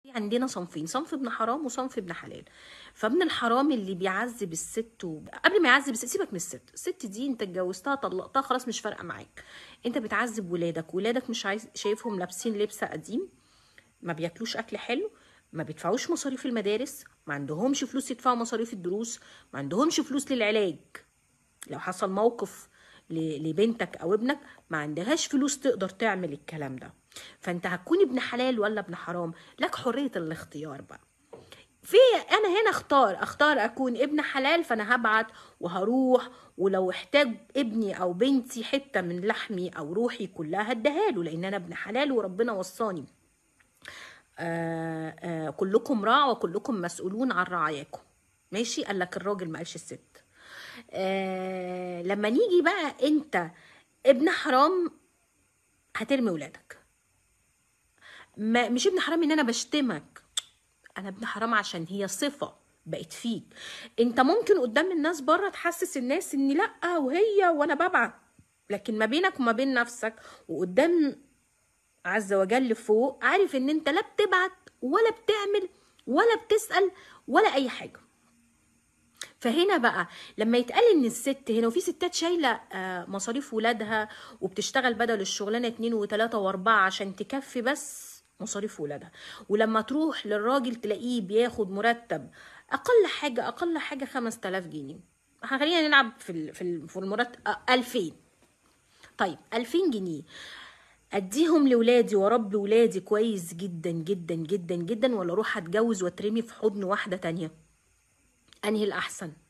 عندنا صنفين صنف ابن حرام وصنف ابن حلال فابن الحرام اللي بيعذب الست و... قبل ما يعذب الست سيبك من الست الست دي انت اتجوزتها طلقتها خلاص مش فارقه معاك انت بتعذب ولادك ولادك مش عايز شايفهم لابسين لبس قديم ما بياكلوش اكل حلو ما بيدفعوش مصاريف المدارس ما عندهمش فلوس يدفعوا مصاريف الدروس ما عندهمش فلوس للعلاج لو حصل موقف ل- لبنتك او ابنك ما عندهاش فلوس تقدر تعمل الكلام ده فانت هتكون ابن حلال ولا ابن حرام لك حريه الاختيار بقى في انا هنا اختار اختار اكون ابن حلال فانا هبعت وهروح ولو احتاج ابني او بنتي حته من لحمي او روحي كلها هديها له لان انا ابن حلال وربنا وصاني آه آه كلكم راع وكلكم مسؤولون عن رعاياكم ماشي قال لك الراجل ما قالش الست آه لما نيجي بقى انت ابن حرام هترمي ولادك ما مش ابن حرام ان انا بشتمك انا ابن حرام عشان هي صفه بقت فيك انت ممكن قدام الناس بره تحسس الناس اني لا وهي وانا ببعت لكن ما بينك وما بين نفسك وقدام عز وجل فوق عارف ان انت لا بتبعت ولا بتعمل ولا بتسأل ولا اي حاجة فهنا بقى لما يتقال ان الست هنا وفي ستات شايله آه، مصاريف ولادها وبتشتغل بدل الشغلانه اتنين وتلاته واربعه عشان تكفي بس مصاريف ولادها ولما تروح للراجل تلاقيه بياخد مرتب اقل حاجه اقل حاجه 5000 جنيه خلينا نلعب في ال- في ال- في المرتب آه، 2000 طيب 2000 جنيه اديهم لولادي واربي ولادي كويس جدا جدا جدا جدا ولا اروح اتجوز واترمي في حضن واحده تانية انهي الاحسن